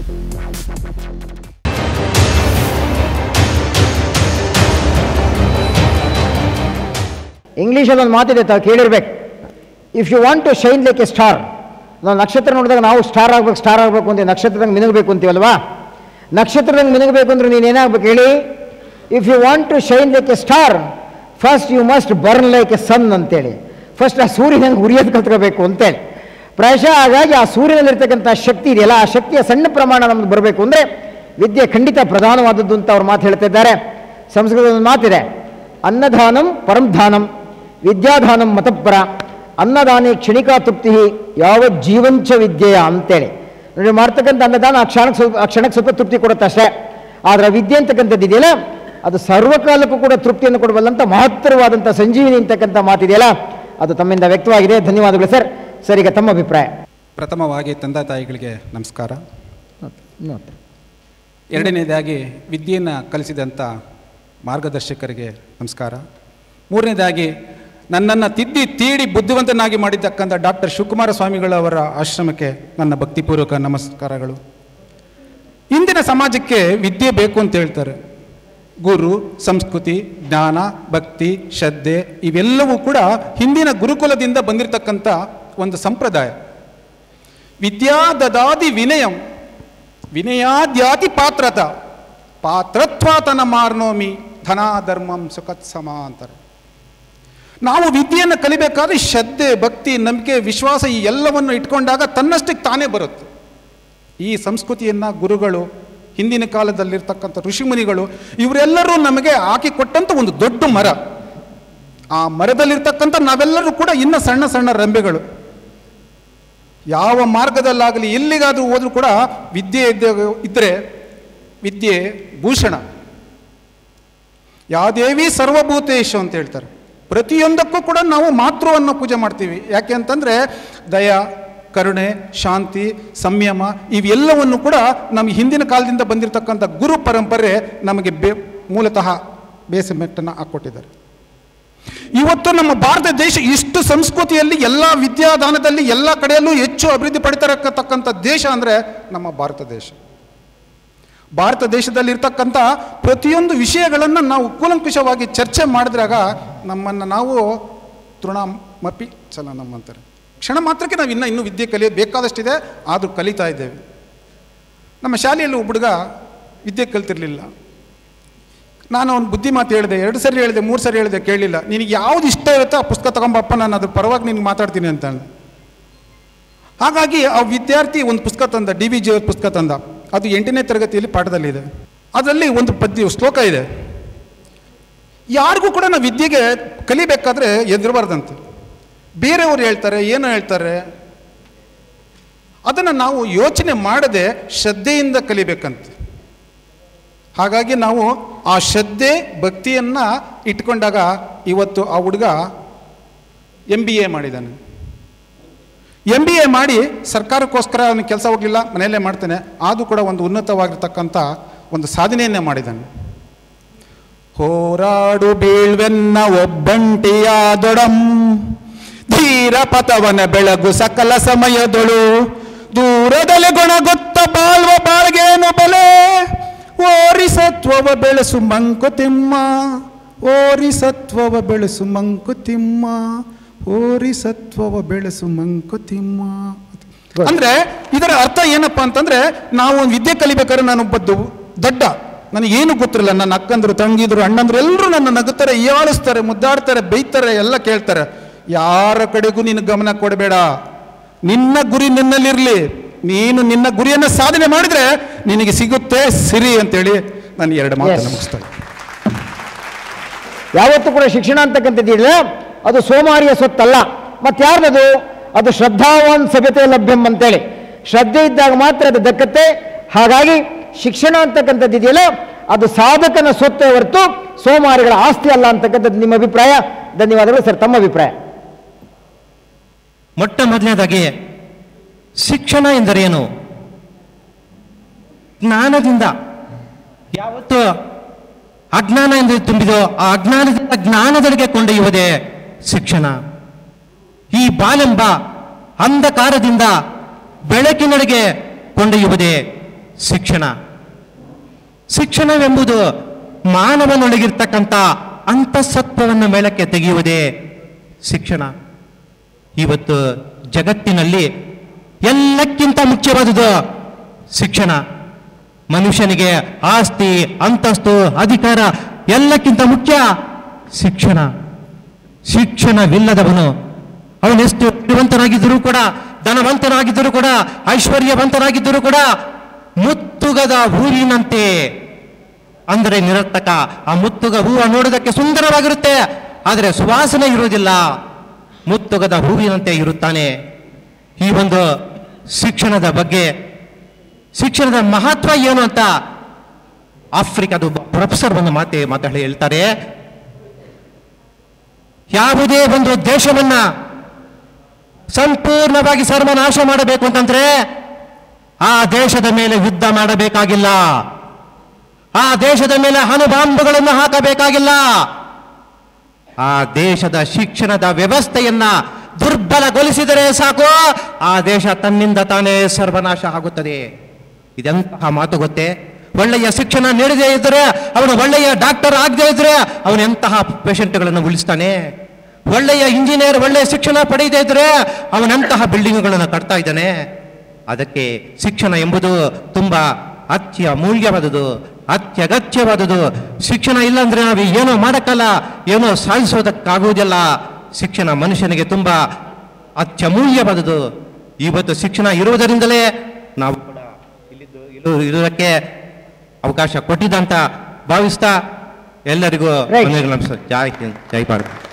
ಇಂಗ್ಲೀಷಲ್ಲಿ ಒಂದು ಮಾತಿದೆ ತಾವು ಕೇಳಿರ್ಬೇಕು if you want to shine like a star ನಾವು ನಕ್ಷತ್ರ ನೋಡಿದಾಗ ನಾವು ಸ್ಟಾರ್ ಆಗ್ಬೇಕು ಸ್ಟಾರ್ ಆಗಬೇಕು ಅಂತ ನಕ್ಷತ್ರದಂಗೆ ಮಿನುಗಬೇಕು ಅಂತೀವಲ್ವಾ ನಕ್ಷತ್ರದಂಗೆ ಮಿನುಗಬೇಕು ಅಂದ್ರೆ ನೀನು ಏನಾಗಬೇಕು ಹೇಳಿ if you want to shine like a star first you must burn like a sun ಅಂತೇಳಿ ಫಸ್ಟ್ ಆ ಸೂರ್ಯನಂಗೆ ಉರಿಯೋದು ಕಲ್ತ್ಕೋಬೇಕು ಅಂತೇಳಿ ಪ್ರಾಯಶಃ ಹಾಗಾಗಿ ಆ ಸೂರ್ಯನಲ್ಲಿರ್ತಕ್ಕಂಥ ಶಕ್ತಿ ಇದೆಯಲ್ಲ ಆ ಶಕ್ತಿಯ ಸಣ್ಣ ಪ್ರಮಾಣ ನಮ್ಗೆ ಬರಬೇಕು ಅಂದರೆ ವಿದ್ಯೆ ಖಂಡಿತ ಪ್ರಧಾನವಾದದ್ದು ಅಂತ ಅವ್ರು ಮಾತು ಹೇಳ್ತಾ ಇದ್ದಾರೆ ಸಂಸ್ಕೃತದ ಒಂದು ಮಾತಿದೆ ಅನ್ನದಾನಂ ಪರಂಧಾನಂ ವಿದ್ಯಾದಾನಂ ಮತಪರ ಅನ್ನದಾನೆ ಕ್ಷಣಿಕಾ ತೃಪ್ತಿ ಯಾವ ಜೀವಂಚ ವಿದ್ಯೆಯ ಅಂತೇಳಿ ನೋಡಿ ಮಾಡ್ತಕ್ಕಂಥ ಅನ್ನದಾನ ಆ ಕ್ಷಣಕ್ಕೆ ಸ್ವಲ್ಪ ಆ ಕ್ಷಣಕ್ಕೆ ಸ್ವಲ್ಪ ತೃಪ್ತಿ ಕೊಡುತ್ತೆ ಅಷ್ಟೇ ಆದರೆ ವಿದ್ಯೆ ಅಂತಕ್ಕಂಥದ್ದು ಇದೆಯಲ್ಲ ಅದು ಸರ್ವಕಾಲಕ್ಕೂ ಕೂಡ ತೃಪ್ತಿಯನ್ನು ಕೊಡಬಲ್ಲಂಥ ಮಹತ್ತರವಾದಂಥ ಸಂಜೀವಿನಿ ಅಂತಕ್ಕಂಥ ಮಾತಿದೆಯಲ್ಲ ಅದು ತಮ್ಮಿಂದ ವ್ಯಕ್ತವಾಗಿದೆ ಧನ್ಯವಾದಗಳು ಸರ್ ಸರ್ ಈಗ ತಮ್ಮ ಅಭಿಪ್ರಾಯ ಪ್ರಥಮವಾಗಿ ತಂದೆ ತಾಯಿಗಳಿಗೆ ನಮಸ್ಕಾರ ನೋಡ್ರಿ ಎರಡನೇದಾಗಿ ವಿದ್ಯೆಯನ್ನು ಕಲಿಸಿದಂಥ ಮಾರ್ಗದರ್ಶಕರಿಗೆ ನಮಸ್ಕಾರ ಮೂರನೇದಾಗಿ ನನ್ನನ್ನು ತಿದ್ದಿ ತೀಡಿ ಬುದ್ಧಿವಂತನಾಗಿ ಮಾಡಿದ್ದಕ್ಕಂಥ ಡಾಕ್ಟರ್ ಶಿವಕುಮಾರ ಸ್ವಾಮಿಗಳವರ ಆಶ್ರಮಕ್ಕೆ ನನ್ನ ಭಕ್ತಿಪೂರ್ವಕ ನಮಸ್ಕಾರಗಳು ಇಂದಿನ ಸಮಾಜಕ್ಕೆ ವಿದ್ಯೆ ಬೇಕು ಅಂತ ಹೇಳ್ತಾರೆ ಗುರು ಸಂಸ್ಕೃತಿ ಜ್ಞಾನ ಭಕ್ತಿ ಶ್ರದ್ಧೆ ಇವೆಲ್ಲವೂ ಕೂಡ ಹಿಂದಿನ ಗುರುಕುಲದಿಂದ ಬಂದಿರತಕ್ಕಂಥ ಒಂದು ಸಂಪ್ರದಾಯ ವಿದ್ಯಾ ದದಾದಿ ವಿನಯಂ ವಿನಯಾದ್ಯಾತಿ ಪಾತ್ರತ ಪಾತ್ರತ್ವಾತನ ಮಾರ್ನೋಮಿ ಧನ ಧರ್ಮಂ ಸುಖತ್ಸಮ ಅಂತಾರೆ ನಾವು ವಿದ್ಯೆಯನ್ನು ಕಲಿಬೇಕಾದ್ರೆ ಶ್ರದ್ಧೆ ಭಕ್ತಿ ನಂಬಿಕೆ ವಿಶ್ವಾಸ ಈ ಎಲ್ಲವನ್ನು ಇಟ್ಕೊಂಡಾಗ ತನ್ನಷ್ಟಕ್ಕೆ ತಾನೇ ಬರುತ್ತೆ ಈ ಸಂಸ್ಕೃತಿಯನ್ನು ಗುರುಗಳು ಹಿಂದಿನ ಕಾಲದಲ್ಲಿರ್ತಕ್ಕಂಥ ಋಷಿಮುನಿಗಳು ಇವರೆಲ್ಲರೂ ನಮಗೆ ಹಾಕಿಕೊಟ್ಟಂಥ ಒಂದು ದೊಡ್ಡ ಮರ ಆ ಮರದಲ್ಲಿರ್ತಕ್ಕಂಥ ನಾವೆಲ್ಲರೂ ಕೂಡ ಇನ್ನು ಸಣ್ಣ ಸಣ್ಣ ರೆಂಬೆಗಳು ಯಾವ ಮಾರ್ಗದಲ್ಲಾಗಲಿ ಎಲ್ಲಿಗಾದರೂ ಹೋದ್ರೂ ಕೂಡ ವಿದ್ಯೆ ಇದ್ದ ಇದ್ದರೆ ವಿದ್ಯೆ ಭೂಷಣ ಯಾದೇವಿ ಸರ್ವಭೂತೇಶು ಅಂತ ಹೇಳ್ತಾರೆ ಪ್ರತಿಯೊಂದಕ್ಕೂ ಕೂಡ ನಾವು ಮಾತೃವನ್ನು ಪೂಜೆ ಮಾಡ್ತೀವಿ ಯಾಕೆ ಅಂತಂದರೆ ದಯ ಕರುಣೆ ಶಾಂತಿ ಸಂಯಮ ಇವೆಲ್ಲವನ್ನು ಕೂಡ ನಮಗೆ ಹಿಂದಿನ ಕಾಲದಿಂದ ಬಂದಿರತಕ್ಕಂಥ ಗುರು ಪರಂಪರೆ ನಮಗೆ ಬೇ ಮೂಲತಃ ಬೇಸಮೆಟ್ಟನ್ನು ಹಾಕ್ಕೊಟ್ಟಿದ್ದಾರೆ ಇವತ್ತು ನಮ್ಮ ಭಾರತ ದೇಶ ಇಷ್ಟು ಸಂಸ್ಕೃತಿಯಲ್ಲಿ ಎಲ್ಲ ವಿದ್ಯಾದಾನದಲ್ಲಿ ಎಲ್ಲ ಕಡೆಯಲ್ಲೂ ಹೆಚ್ಚು ಅಭಿವೃದ್ಧಿ ಪಡಿತಿರತಕ್ಕಂಥ ದೇಶ ಅಂದರೆ ನಮ್ಮ ಭಾರತ ದೇಶ ಭಾರತ ದೇಶದಲ್ಲಿರ್ತಕ್ಕಂಥ ಪ್ರತಿಯೊಂದು ವಿಷಯಗಳನ್ನು ನಾವು ಕೂಲಂಕುಷವಾಗಿ ಚರ್ಚೆ ಮಾಡಿದ್ರಾಗ ನಮ್ಮನ್ನು ನಾವು ತೃಣಮಪಿ ಚಲನಂ ಅಂತಾರೆ ಕ್ಷಣ ಮಾತ್ರಕ್ಕೆ ನಾವು ಇನ್ನೂ ಇನ್ನೂ ವಿದ್ಯೆ ಕಲಿಯೋದು ಬೇಕಾದಷ್ಟಿದೆ ಆದರೂ ಕಲಿತಾ ಇದ್ದೇವೆ ನಮ್ಮ ಶಾಲೆಯಲ್ಲಿ ಒಬ್ಬ ಹುಡುಗ ವಿದ್ಯೆ ಕಲ್ತಿರಲಿಲ್ಲ ನಾನು ಒಂದು ಬುದ್ಧಿ ಮಾತು ಹೇಳಿದೆ ಎರಡು ಸರಿ ಹೇಳಿದೆ ಮೂರು ಸರಿ ಹೇಳಿದೆ ಕೇಳಲಿಲ್ಲ ನಿನಗೆ ಯಾವ್ದು ಇಷ್ಟ ಇರುತ್ತೋ ಆ ಪುಸ್ತಕ ತಗೊಂಬಪ್ಪ ನಾನು ಅದ್ರ ಪರವಾಗಿ ನಿನಗೆ ಮಾತಾಡ್ತೀನಿ ಅಂತ ಅಂದ. ಹಾಗಾಗಿ ಆ ವಿದ್ಯಾರ್ಥಿ ಒಂದು ಪುಸ್ತಕ ತಂದ ಡಿ ವಿ ಜಿ ಅವ್ರ ಪುಸ್ತಕ ತಂದ ಅದು ಎಂಟನೇ ತರಗತಿಯಲ್ಲಿ ಪಾಠದಲ್ಲಿದೆ ಅದರಲ್ಲಿ ಒಂದು ಪದ್ಯ ಶ್ಲೋಕ ಇದೆ ಯಾರಿಗೂ ಕೂಡ ನಾವು ವಿದ್ಯೆಗೆ ಕಲಿಬೇಕಾದ್ರೆ ಎದುರಬಾರ್ದಂತೆ ಬೇರೆಯವರು ಹೇಳ್ತಾರೆ ಏನು ಹೇಳ್ತಾರೆ ಅದನ್ನು ನಾವು ಯೋಚನೆ ಮಾಡದೆ ಶ್ರದ್ಧೆಯಿಂದ ಕಲಿಬೇಕಂತೆ ಹಾಗಾಗಿ ನಾವು ಆ ಶ್ರದ್ಧೆ ಭಕ್ತಿಯನ್ನು ಇಟ್ಕೊಂಡಾಗ ಇವತ್ತು ಆ ಹುಡುಗ ಎಮ್ ಬಿ ಎ ಮಾಡಿದ್ದಾನೆ ಎಮ್ ಬಿ ಎ ಮಾಡಿ ಸರ್ಕಾರಕ್ಕೋಸ್ಕರ ಅವನಿಗೆ ಕೆಲಸ ಹೋಗಲಿಲ್ಲ ಮನೆಯಲ್ಲೇ ಮಾಡ್ತಾನೆ ಆದರೂ ಕೂಡ ಒಂದು ಉನ್ನತವಾಗಿರ್ತಕ್ಕಂಥ ಒಂದು ಸಾಧನೆಯನ್ನೇ ಮಾಡಿದ್ದಾನೆ ಹೋರಾಡು ಬೀಳ್ವೆನ್ನ ಒಬ್ಬಂಟಿಯ ದೊಡಂ ಧೀರ ಪಥವನ ಬೆಳಗು ಸಕಲ ಸಮಯದೊಳು ದೂರದಲ್ಲಿ ಗುಣಗುತ್ತ ಬಾಳ್ವ ಬಾಳ್ಗೇನು ಬಲೆ ಓರಿಸತ್ವವ ಬೆಳೆಸು ಮಂಕುತಿಮ್ಮ ಓರಿಸತ್ವವ ಬೆಳೆಸು ಮಂಕುತಿಮ್ಮ ಓರಿಸತ್ವವ ಬೆಳೆಸು ಮಂಕುತಿಮ್ಮ ಅಂದ್ರೆ ಇದರ ಅರ್ಥ ಏನಪ್ಪ ಅಂತಂದ್ರೆ ನಾವು ಒಂದು ವಿದ್ಯೆ ಕಲಿಬೇಕಾದ್ರೆ ನಾನೊಬ್ಬದ್ದು ದೊಡ್ಡ ನನಗೇನು ಗೊತ್ತಿರಲ್ಲ ನನ್ನ ಅಕ್ಕಂದ್ರು ತಂಗಿದ್ರು ಅಣ್ಣಂದ್ರು ಎಲ್ಲರೂ ನನ್ನ ನಗುತ್ತಾರೆ ಹೀಯಾಳಿಸ್ತಾರೆ ಮುದ್ದಾಡ್ತಾರೆ ಬೈತಾರೆ ಎಲ್ಲ ಕೇಳ್ತಾರೆ ಯಾರ ಕಡೆಗೂ ನೀನು ಗಮನ ಕೊಡಬೇಡ ನಿನ್ನ ಗುರಿ ನಿನ್ನಲ್ಲಿರಲಿ ನೀನು ನಿನ್ನ ಗುರಿಯನ್ನು ಸಾಧನೆ ಮಾಡಿದ್ರೆ ನಿನಗೆ ಸಿಗುತ್ತೆ ಸಿರಿ ಅಂತೇಳಿ ನಾನು ಎರಡು ಮಾತನ್ನು Yes. ಮುಗಿಸ್ತೇನೆ ಯಾವತ್ತೂ ಕೂಡ ಶಿಕ್ಷಣ ಅಂತಕ್ಕಂಥದ್ದಿಲ್ಲ ಅದು ಸೋಮಾರಿಯ ಸೊತ್ತಲ್ಲ ಮತ್ತೆ ಯಾರ್ದದು ಅದು ಶ್ರದ್ಧಾವಾನ್ ಸಭ್ಯತೆ ಲಭ್ಯಂ ಅಂತೇಳಿ ಶ್ರದ್ಧೆ ಇದ್ದಾಗ ಮಾತ್ರ ಅದು ದಕ್ಕತ್ತೆ ಹಾಗಾಗಿ ಶಿಕ್ಷಣ ಅಂತಕ್ಕಂಥದ್ದು ಇದೆಯಲ್ಲ ಅದು ಸಾಧಕನ ಸೊತ್ತೆ ಹೊರತು ಸೋಮಾರಿಗಳ ಆಸ್ತಿ ಅಲ್ಲ ಅಂತಕ್ಕಂಥದ್ದು ನಿಮ್ಮ ಅಭಿಪ್ರಾಯ ಧನ್ಯವಾದಗಳು ಸರ್ ತಮ್ಮ ಅಭಿಪ್ರಾಯ ಮೊಟ್ಟ ಮೊದಲನೇದಾಗಿ ಶಿಕ್ಷಣ ಎಂದರೇನು ಜ್ಞಾನದಿಂದ ಯಾವತ್ತು ಅಜ್ಞಾನ ಎಂದು ತುಂಬಿದೋ ಆ ಅಜ್ಞಾನದಿಂದ ಜ್ಞಾನದೆಡೆಗೆ ಕೊಂಡೊಯ್ಯುವುದೇ ಶಿಕ್ಷಣ ಈ ಬಾಲೆಂಬ ಅಂಧಕಾರದಿಂದ ಬೆಳಕಿನೆಡೆಗೆ ಕೊಂಡೊಯ್ಯುವುದೇ ಶಿಕ್ಷಣ ಶಿಕ್ಷಣವೆಂಬುದು ಮಾನವನೊಳಗಿರ್ತಕ್ಕಂಥ ಅಂತಸತ್ವವನ್ನು ಮೇಲಕ್ಕೆ ತೆಗೆಯುವುದೇ ಶಿಕ್ಷಣ ಇವತ್ತು ಜಗತ್ತಿನಲ್ಲಿ ಎಲ್ಲಕ್ಕಿಂತ ಮುಖ್ಯವಾದುದು ಶಿಕ್ಷಣ ಮನುಷ್ಯನಿಗೆ ಆಸ್ತಿ ಅಂತಸ್ತು ಅಧಿಕಾರ ಎಲ್ಲಕ್ಕಿಂತ ಮುಖ್ಯ ಶಿಕ್ಷಣ ಶಿಕ್ಷಣವಿಲ್ಲದವನು ಅವನೆಷ್ಟು ಶ್ರೀಮಂತನಾಗಿದ್ದರೂ ಕೂಡ ಧನವಂತನಾಗಿದ್ದರೂ ಕೂಡ ಐಶ್ವರ್ಯವಂತನಾಗಿದ್ದರೂ ಕೂಡ ಮುತ್ತುಗದ ಹೂವಿನಂತೆ ಅಂದರೆ ನಿರರ್ಥಕ ಆ ಮುತ್ತುಗ ಹೂವು ನೋಡೋದಕ್ಕೆ ಸುಂದರವಾಗಿರುತ್ತೆ ಆದರೆ ಸುವಾಸನೆ ಇರುವುದಿಲ್ಲ ಮುತ್ತುಗದ ಹೂವಿನಂತೆ ಇರುತ್ತಾನೆ ಈ ಒಂದು ಶಿಕ್ಷಣದ ಬಗ್ಗೆ ಶಿಕ್ಷಣದ ಮಹತ್ವ ಏನು ಅಂತ ಆಫ್ರಿಕಾದ ಒಬ್ಬ ಪ್ರೊಫೆಸರ್ ಒಂದು ಮಾತೆ ಮಾತಾಡಿ ಹೇಳ್ತಾರೆ ಯಾವುದೇ ಒಂದು ದೇಶವನ್ನ ಸಂಪೂರ್ಣವಾಗಿ ಸರ್ವನಾಶ ಮಾಡಬೇಕು ಅಂತಂದ್ರೆ ಆ ದೇಶದ ಮೇಲೆ ಯುದ್ಧ ಮಾಡಬೇಕಾಗಿಲ್ಲ ಆ ದೇಶದ ಮೇಲೆ ಅಣುಬಾಂಬುಗಳನ್ನು ಹಾಕಬೇಕಾಗಿಲ್ಲ ಆ ದೇಶದ ಶಿಕ್ಷಣದ ವ್ಯವಸ್ಥೆಯನ್ನ ದುರ್ಬಲಗೊಳಿಸಿದರೆ ಸಾಕು ಆ ದೇಶ ತನ್ನಿಂದ ತಾನೇ ಸರ್ವನಾಶ ಆಗುತ್ತದೆ ಇದೆಂತಹ ಮಾತು ಗೊತ್ತೇ ಒಳ್ಳೆಯ ಶಿಕ್ಷಣ ನೀಡದೇ ಇದ್ದರೆ ಅವನು ಒಳ್ಳೆಯ ಡಾಕ್ಟರ್ ಆಗದೇ ಇದ್ರೆ ಅವನು ಎಂತಹ ಪೇಷಂಟ್ಗಳನ್ನು ಉಳಿಸ್ತಾನೆ ಒಳ್ಳೆಯ ಇಂಜಿನಿಯರ್ ಒಳ್ಳೆಯ ಶಿಕ್ಷಣ ಪಡೆಯದೇ ಇದ್ರೆ ಅವನಂತಹ ಬಿಲ್ಡಿಂಗ್ಗಳನ್ನು ಕಟ್ತಾ ಇದ್ದಾನೆ ಅದಕ್ಕೆ ಶಿಕ್ಷಣ ಎಂಬುದು ತುಂಬಾ ಅತ್ಯಮೂಲ್ಯವಾದುದು ಅತ್ಯಗತ್ಯವಾದುದು ಶಿಕ್ಷಣ ಇಲ್ಲ ಅಂದ್ರೆ ನಾವು ಏನೋ ಮಾಡಕ್ಕಲ್ಲ ಏನೋ ಸಾಧಿಸೋದಕ್ಕಾಗುವುದಿಲ್ಲ ಶಿಕ್ಷಣ ಮನುಷ್ಯನಿಗೆ ತುಂಬಾ ಅತ್ಯಮೂಲ್ಯವಾದುದು ಇವತ್ತು ಶಿಕ್ಷಣ ಇರುವುದರಿಂದಲೇ ನಾವು ಕೂಡ ಇಲ್ಲಿದ್ದು ಇರು- ಇರುವುದಕ್ಕೆ ಅವಕಾಶ ಕೊಟ್ಟಿದ್ದಂತ ಭಾವಿಸ್ತಾ ಎಲ್ಲರಿಗೂ Right. ವಂದನೆಗಳು ನಮಸ್ಕಾರ. ಜೈ ಹಿಂದ್ ಜೈ ಭಾರತ್